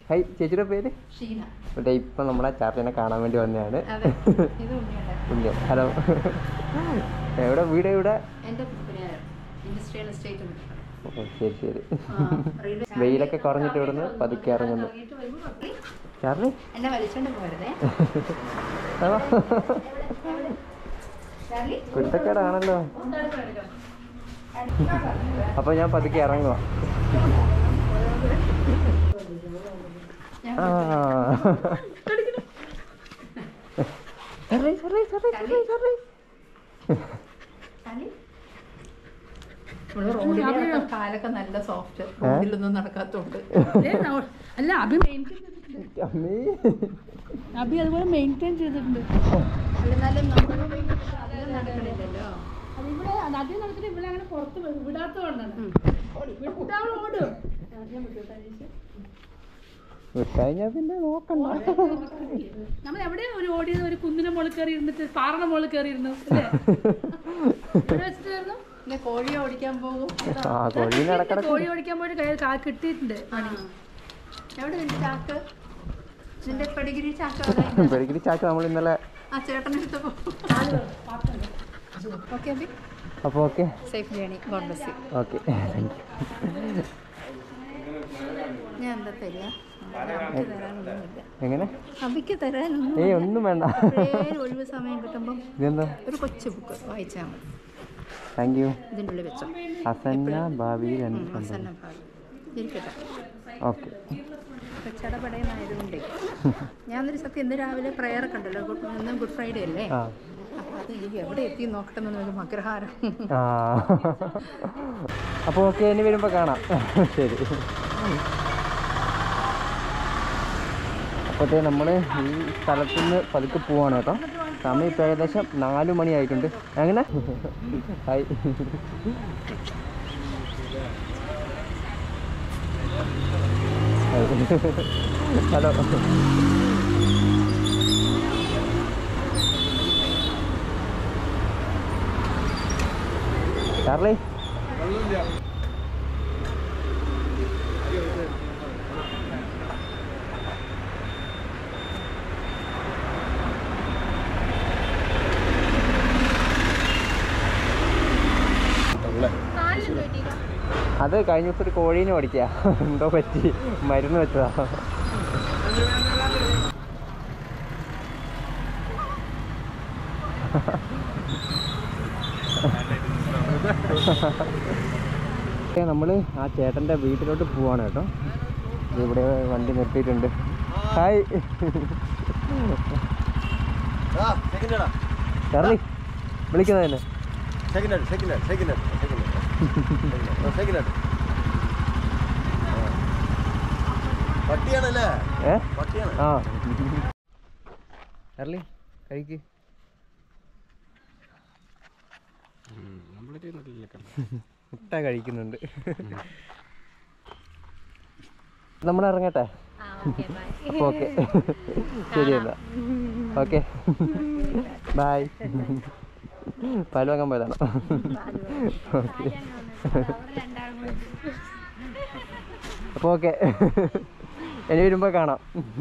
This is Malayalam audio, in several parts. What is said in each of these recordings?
ഹൈ ചേച്ചിയുടെ പേര് ഷീന ഇവിടെ ഇപ്പം നമ്മളെ ചാർജനെ കാണാൻ വേണ്ടി വന്നതാണ് അതെ ഇത് ഉണ്ണിയുടെ പുണ്യം ഹലോ എവിടെ വീട് എവിടെ എൻ്റെ പിന്നെ ഇൻഡസ്ട്രിയൽ എസ്റ്റേറ്റ് ഓ ശരി ശരി വെയിലൊക്കെ കുറഞ്ഞിട്ട് ഇവിടുന്ന് പതുക്കെ ഇറങ്ങുന്നു ചാർലി എന്നെ വലിച്ചോണ്ട് പോരുതേ ചാർലി കുരുത്തക്കേടാണല്ലോ അപ്പൊ ഞാൻ പതുക്കെ ഇറങ്ങുക ആ Sorry, sorry, sorry, sorry, sorry. Charlie നമ്മള് റോഡിലെ കാലൊക്കെ നല്ല സോഫ്റ്റ് റോഡിലൊന്നും നടക്കാത്തോണ്ട് അല്ല അഭി മെയിൻറ്റെയിൻ ചെയ്തിട്ടുണ്ട് അമ്മേ. അഭി അതുപോലെ മെയിൻറ്റെയിൻ ചെയ്തിട്ടുണ്ട് എന്നാലും നമ്മൾ അധികം നടക്കണില്ലല്ലോ അതിവിടെ ആദ്യം നടത്തിട്ട് ഇവിടെ അങ്ങനെ പുറത്ത് വി- വിടാത്തതുകൊണ്ടാണ് വിട്ടാൽ ഓടും വിട്ടുകഴിഞ്ഞാ പിന്നെ നോക്കണ്ട നമ്മൾ എവിടെയാ ഒരു ഓടിയത് ഒരു കുന്നിന്റെ മുകളിൽ കയറി ഇരുന്നിട്ട് പാറയുടെ മുകളിൽ കയറി ഇരുന്നു അല്ലേ ഇവിടെ വെച്ചിട്ടായിരുന്നു പിന്നെ കോഴി ഓടിക്കാൻ പോകും ആ കോഴീനെ ഇടക്കിടക്ക് കോഴി ഓടിക്കാൻ പോയിട്ട് കയ്യിൽ കാ കിട്ടിയിട്ടുണ്ട് പണി എവിടെ ഉണ്ട് ചാക്ക് നിന്റെ പെടിഗിരി ചാക്ക് അവിടെ ഇല്ല. പെരുകിരി ചാക്ക് നമ്മൾ ഇന്നലെ ആ ചേട്ടനെടുത്ത് ഓക്കെ അഭി അപ്പോൾ okay safe journey God bless you okay thank you ഞാൻ എന്താ തരിക അഭിക്ക് തരാനൊന്നുമില്ല എങ്ങനെ അഭിക്ക് തരാനൊന്നും ഏയ് ഒന്നും വേണ്ട എപ്പോഴേലും ഒഴിവ് സമയം കിട്ടുമ്പം ഇതെന്താ ഒരു കൊച്ചു ബുക്ക് വായിച്ചാൽ മതി താങ്ക് യു ഇതിൻ്റെ ഉള്ളിൽ വെച്ചോ ഹസന്ന ഭാവിയിൽ ഉം, രണ്ട് അവസാന ഭാഗം ഇരിക്കട്ടെ ഓക്കെ ചടപടയെന്നായതുകൊണ്ടേ ഞാനൊരു സത്യം ഇന്ന് രാവിലെ പ്രെയർ ഒക്കെ ഉണ്ടല്ലോ ഗുഡ് ഇന്ന് ഗുഡ് ഫ്രൈഡേ അല്ലേ ആ അപ്പം അത് ഈ എവിടെ എത്തി നോക്കട്ടെ എന്നൊരു അഗ്രഹാരം ആ അപ്പോൾ ഓക്കെ ഇനി വരുമ്പോൾ കാണാം ശരി അപ്പോഴത്തേ നമ്മൾ ഈ സ്ഥലത്തു നിന്ന് പതുക്കെ പോവാണ് കേട്ടോ സമയം ഇപ്പോൾ ഏകദേശം നാല് മണിയായിട്ടുണ്ട് എങ്ങനെ ഹായ് ഹലോ ചാർലി അത് കഴിഞ്ഞ ദിവസം ഒരു കോഴീനെ ഓടിക്കുക എന്തോ പറ്റി മരുന്ന് വെച്ചതാ നമ്മൾ ആ ചേട്ടൻ്റെ വീട്ടിലോട്ട് പോവാണ് കേട്ടോ ദേ ഇവിടെ വണ്ടി നിർത്തിയിട്ടുണ്ട് ഹായ് ചാർലി വിളിക്കുന്നത് തന്നെ second second second second second പട്ടിയാണല്ലേ ഏ പട്ടിയാണ് ആ ചാർലി കഴിക്ക് മുട്ട കഴിക്കുന്നുണ്ട് നമ്മൾ ഇറങ്ങട്ടെ ഓക്കെ ശരി എന്നാ ഓക്കെ ബായ് പാല് വാങ്ങാൻ പോയതാണോ ഓക്കെ അപ്പോൾ ഓക്കെ ഇനി വരുമ്പോൾ കാണാം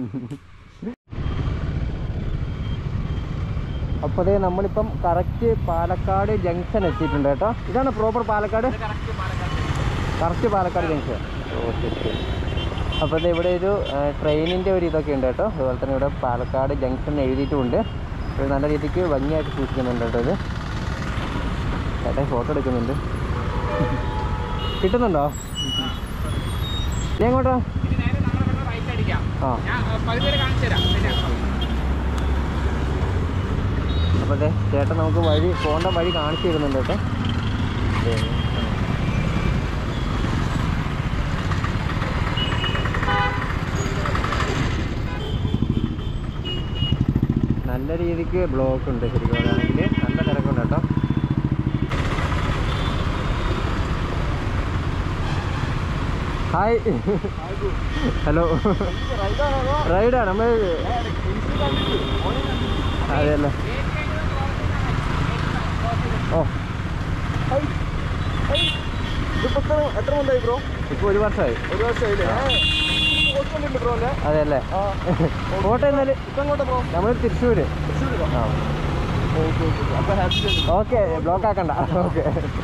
അപ്പോൾ അതേ നമ്മളിപ്പം കറക്റ്റ് പാലക്കാട് ജംഗ്ഷൻ എത്തിയിട്ടുണ്ട് കേട്ടോ ഇതാണ് proper Palakkad correct Palakkad junction ഓ ശരി ശരി അപ്പോൾ ഇത് ഇവിടെ ഒരു ട്രെയിനിൻ്റെ ഒരു ഇതൊക്കെ ഉണ്ട് കേട്ടോ അതുപോലെ തന്നെ ഇവിടെ പാലക്കാട് ജംഗ്ഷൻ എഴുതിയിട്ടുമുണ്ട് ഇത് നല്ല രീതിക്ക് ഭംഗിയായിട്ട് സൂക്ഷിക്കുന്നുണ്ട് കേട്ടോ ഇത് ചേട്ടൻ ഫോട്ടോ എടുക്കുന്നുണ്ട് കിട്ടുന്നുണ്ടോ നീ എങ്ങോട്ടാ ആ അപ്പോൾ അതെ ചേട്ടൻ നമുക്ക് വഴി പോകേണ്ട വഴി കാണിച്ചു തരുന്നുണ്ട് കേട്ടോ ദേ. നല്ല രീതിക്ക് ബ്ലോക്ക് ഉണ്ട് ശരിക്കും പറയുകയാണെങ്കിൽ നല്ല തിരക്കുണ്ട് കേട്ടോ ഹായ് ഹലോ റൈഡാണ് നമ്മൾ അതെയല്ലേ ഓ ഇതിപ്പോ എത്ര- എത്ര കൊണ്ടായി ബ്രോ ഇപ്പോൾ ഒരു വർഷമായി ഒരു വർഷമായില്ലേ പോസ്റ്റ് വണ്ടിയുണ്ട് ബ്രോ അല്ലേ അതെ അല്ലേ ആ കോട്ടെ എന്നാല് ഇപ്പം അങ്ങോട്ട് ബ്രോ നമ്മൾ തൃശ്ശൂര് തൃശ്ശൂർ ആ ഓക്കെ ഓക്കെ അപ്പം ഹാപ്പി ഓക്കെ ബ്ലോക്ക് ആക്കണ്ട ഓക്കെ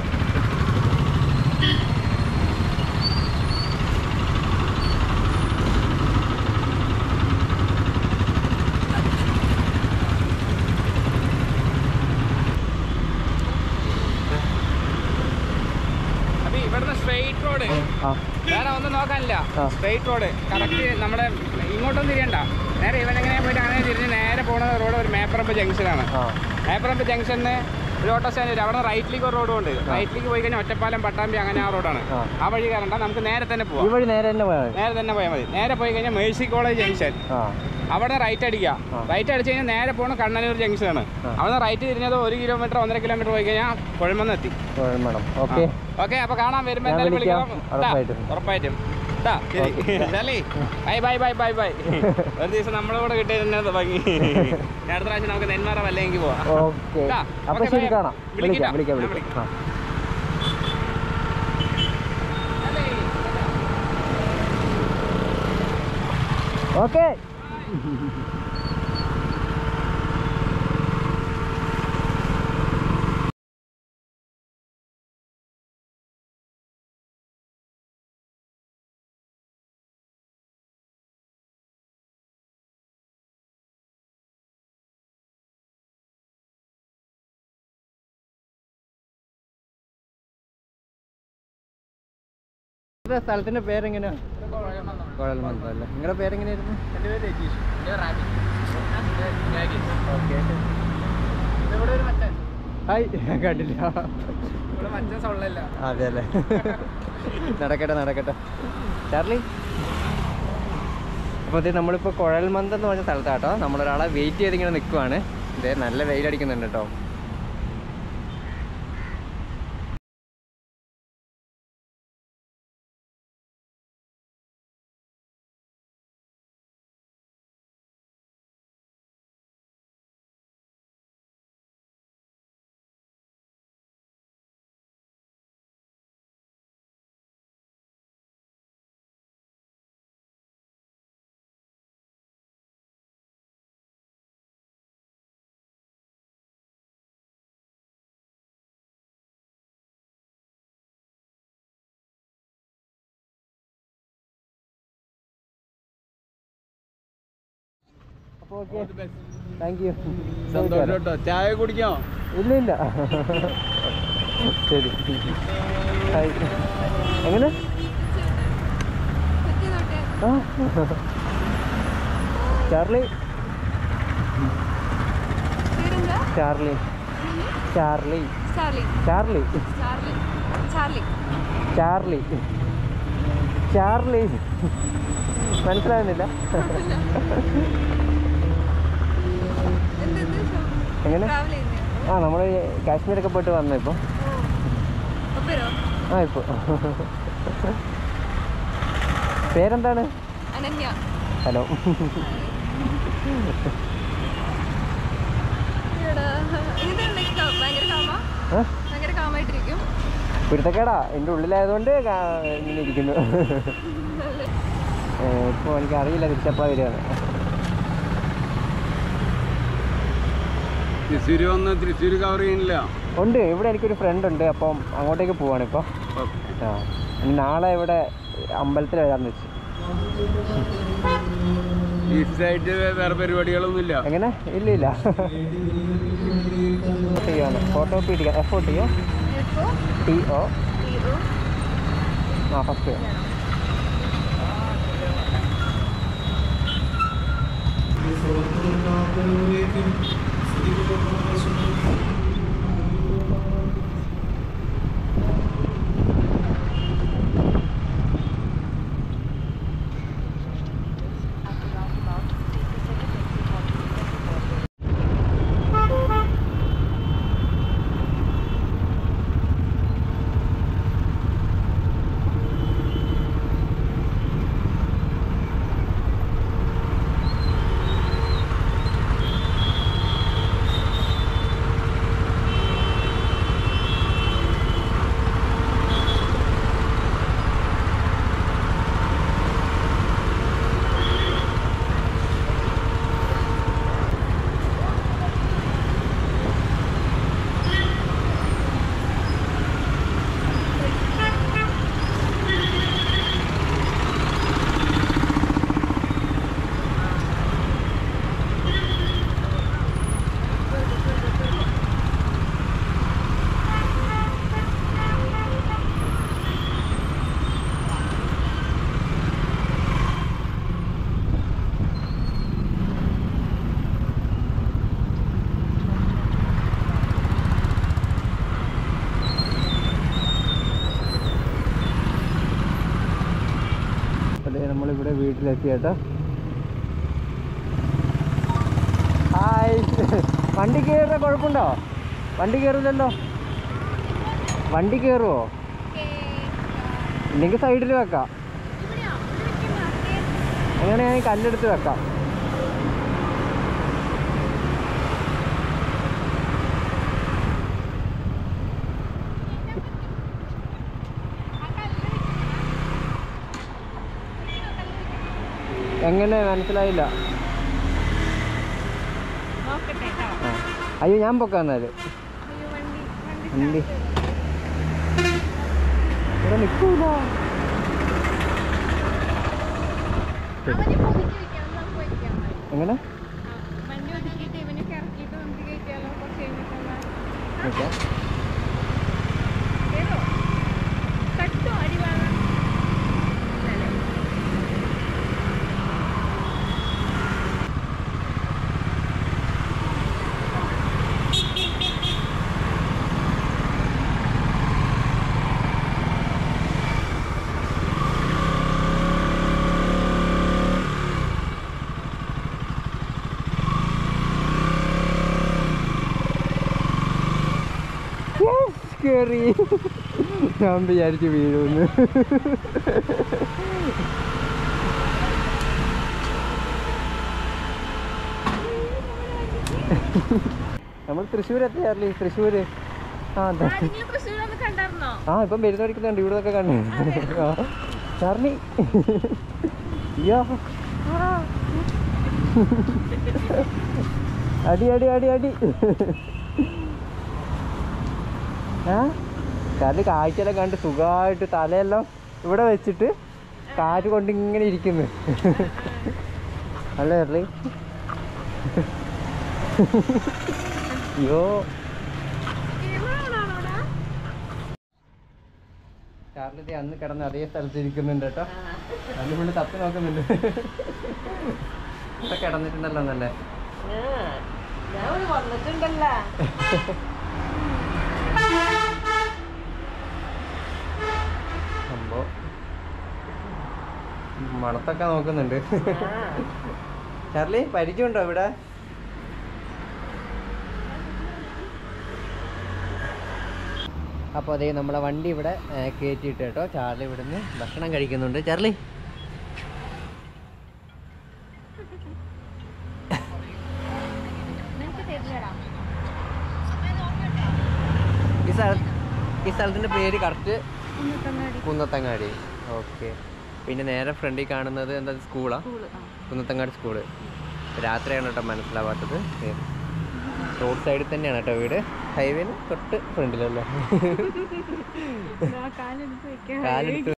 അപ്പൊ ഇവിടുന്ന് സ്ട്രെയിറ്റ് റോഡ് ആ വേറെ ഒന്നും നോക്കാനില്ല ആ. സ്ട്രെയിറ്റ് റോഡ് കറക്റ്റ് നമ്മുടെ ഇങ്ങോട്ടൊന്നും തിരിയണ്ട നേരെ ഇവനെങ്ങനെ പോയിട്ട് അങ്ങനെ തിരിഞ്ഞ് നേരെ പോകുന്ന റോഡ് ഒരു മേപ്പറമ്പ് ജംഗ്ഷനാണ് ആ മേപ്പറമ്പ് ജംഗ്ഷനിൽ ഒരു ഓട്ടോ സ്റ്റാൻഡ് വരും അവിടെ റൈറ്റിലേക്ക് ഒരു റോഡ് ഉണ്ട് റൈറ്റിലേക്ക് പോയി കഴിഞ്ഞാൽ ഒറ്റപ്പാലം പട്ടാമ്പി അങ്ങനെ ആ റോഡാണ് ആ. ആ വഴി കയറണ്ട നമുക്ക് നേരെ തന്നെ ഈ പോവാം വഴി നേരെ തന്നെ പോയാൽ മതി നേരെ തന്നെ പോയാൽ മതി നേരെ പോയി കഴിഞ്ഞാൽ മേഴ്സി കോളേജ് ജംഗ്ഷൻ ആ അവിടെ റൈറ്റ് അടിക്കുക ആ. റൈറ്റ് അടിച്ച് കഴിഞ്ഞാൽ നേരെ പോകുന്ന കണ്ണനൂർ ജംഗ്ഷനാണ് ആ. അവിടെ റൈറ്റ് തിരിഞ്ഞത് ഒരു കിലോമീറ്റർ ഒന്നര കിലോമീറ്റർ പോയി കഴിഞ്ഞാൽ കുഴമ്പെന്ന് എത്തി വേണം ഓക്കെ ഓക്കെ അപ്പൊ കാണാൻ വരുമ്പോ ഞാൻ എന്തായാലും വിളിക്കാം, വിളിക്കണം ട്ടാ, ഉറപ്പായിട്ടും. ഉറപ്പായിട്ടും ട്ടാ, ശരി ശാലി bye bye bye bye bye ഒരു ദിവസം നമ്മുടെ കൂടെ കിട്ടിയത് തന്നെ ഭംഗി ഇനി അടുത്ത പ്രാവശ്യം നമുക്ക് നെന്മാറ വല്ലെങ്കിൽ പോവാം ഓക്കെ ട്ടാ, അപ്പൊ ഓക്കെ, ശരി ബൈ. കാണാം വിളിക്കാം വിളിക്കാം, വിളിക്കാം ഞാൻ വിളിക്കാം ആ ശാലി. ഓക്കെ സ്ഥലത്തിന്റെ പേരെങ്ങനെയാ കുഴൽമന്ദം അല്ലേ നിങ്ങളുടെ പേരെങ്ങനെയായിരുന്നു എൻ്റെ പേര് രജീഷ് എൻ്റെ പേര് റാബി. രാഗേഷ്. ഓക്കെ ഇവിടെ ഒരു മച്ചൻ ഹായ് കണ്ടില്ല ഇവിടെ മച്ചൻ സൊള്ളല്ല അതെ അല്ലേ നടക്കട്ടെ നടക്കട്ടെ ചാർലി അപ്പോൾ ഇത് നമ്മളിപ്പോൾ കുഴൽമന്ദം എന്ന് പറഞ്ഞ സ്ഥലത്താട്ടോ നമ്മളൊരാളെ വെയിറ്റ് ചെയ്തിങ്ങനെ നിൽക്കുവാണ് ഇതേ നല്ല വെയിലടിക്കുന്നുണ്ട് കേട്ടോ അപ്പോൾ ഓക്കെ താങ്ക് യു സന്തോഷം കേട്ടോ ചായ കുടിക്കാം ഇല്ല ഇല്ല ശരി ഹായ് എങ്ങനെ ആ ചാർലി പേരെന്താ Charlie Charlie Charlie Charlie Charlie Charlie Charlie Charlie മനസ്സിലാകുന്നില്ല എന്തെന്ത് എങ്ങനെ ട്രാവൽ ചെയ്യുന്നേ ആ നമ്മൾ കാശ്മീരൊക്കെ പോയിട്ട് വന്നു ഇപ്പോൾ ഒപ്പരോ ആ ഇപ്പോൾ പേരെന്താണ് അനന്യ ഹലോ ഇവിടെ ഇതുണ്ടെങ്കിൽ ഭയങ്കര കാമ ആ ഭയങ്കര കാമായിട്ടിരിക്കും പിടുത്തക്കേടാ എൻ്റെ ഉള്ളിലായതുകൊണ്ട് കാ- ഇങ്ങനെ ഇരിക്കുന്നു ഇപ്പോൾ എനിക്ക് അറിയില്ല തിരിച്ചപ്പാ വരികയാണ് തൃശ്ശൂർ വന്ന് തൃശ്ശൂർ കവർ ചെയ്യുന്നില്ല ഉണ്ട് ഇവിടെ എനിക്കൊരു ഫ്രണ്ട് ഉണ്ട് അപ്പം അങ്ങോട്ടേക്ക് പോവാണ് ഇപ്പോൾ ആ ഇനി നാളെ ഇവിടെ അമ്പലത്തിൽ വരാമെന്ന് വെച്ച് ഈസ്റ്റായിട്ട് വേറെ പരിപാടികളൊന്നുമില്ല എങ്ങനെ ഇല്ല ഇല്ല ചെയ്യാണ് ഫോട്ടോ പിടിക്കാം F O T O F O T O T O ആ ഫസ്റ്റ് നമ്മളിവിടെ വീട്ടിലെത്തി കേട്ടോ ഹായ് വണ്ടി കയറുന്ന കുഴപ്പമുണ്ടോ വണ്ടി കയറില്ലല്ലോ വണ്ടി കയറുമോ ഇല്ലെങ്കിൽ സൈഡിൽ വെക്കാം അങ്ങനെയാണെങ്കിൽ കല്ലെടുത്ത് വെക്കാം എങ്ങനെ മനസ്സിലായില്ല ആ. അയ്യോ ഞാൻ പൊക്കാം എന്നാല് വണ്ടി ഇവിടെ നിൽക്കൂല എങ്ങനെ വണ്ടി ഒതുക്കിയിട്ട് ഇവനൊക്കെ ഇറക്കിയിട്ട് നമുക്ക് കയറ്റിയാലോ കുറച്ച് കഴിഞ്ഞിട്ടുള്ള നിൽക്കാം കേറോ കട്ടോ അടിവാങ്ങാൻ കേറി ഞാൻ വിചാരിച്ചു വീഴുന്ന് നമ്മൾ തൃശ്ശൂർ എത്തിയാറില്ലേ തൃശ്ശൂര് ആ അതെ ആരെങ്കിലും തൃശ്ശൂർ ഒന്ന് കണ്ടായിരുന്നോ ആ ഇപ്പം പെരുന്നടിക്കുന്നുണ്ട് ഇവിടെ ഒക്കെ കണ്ടു ആ ചാർലി അയ്യോ അടി അടി അടി അടി ആ ചാർലി കാഴ്ചയെല്ലാം കണ്ട് സുഖമായിട്ട് തലയെല്ലാം ഇവിടെ വെച്ചിട്ട് കാറ്റ് കൊണ്ട് ഇങ്ങനെ ഇരിക്കുന്നു അല്ലേ ചാർലി അയ്യോ ചാർലി അന്ന് കിടന്ന് അതേ സ്ഥലത്ത് ഇരിക്കുന്നുണ്ട് കേട്ടോ അന്ന് പുള്ളി തപ്പി നോക്കുന്നുണ്ട് ഇവിടെ കിടന്നിട്ടുണ്ടല്ലോ എന്നല്ലേ വന്നിട്ടുണ്ടല്ലോ സംഭവം മണത്തൊക്കെ നോക്കുന്നുണ്ട് ചാർലി പരിചയമുണ്ടോ ഇവിടെ അപ്പോൾ അതേ നമ്മളെ വണ്ടി ഇവിടെ ഏ, കയറ്റിയിട്ട് കേട്ടോ ചാർലി ഇവിടുന്ന് ഭക്ഷണം കഴിക്കുന്നുണ്ട് ചാർലി നിനക്ക് തരില്ലടാ ഈ സ്ഥല ഈ സ്ഥലത്തിൻ്റെ പേര് കറക്റ്റ് കുന്നത്തങ്ങാടി കുന്നത്തങ്ങാടി ഓക്കെ പിന്നെ നേരെ ഫ്രണ്ടിൽ കാണുന്നത് എന്താ സ്കൂളാ കുന്നത്തങ്ങാടി സ്കൂള് രാത്രിയാണ് കേട്ടോ മനസ്സിലാവാത്തത് റോഡ് സൈഡിൽ തന്നെയാണ് കേട്ടോ വീട് ഹൈവേന് തൊട്ട് ഫ്രണ്ടിലല്ലേ കാലെടുത്ത് വെക്കാൻ കാലെടുത്ത്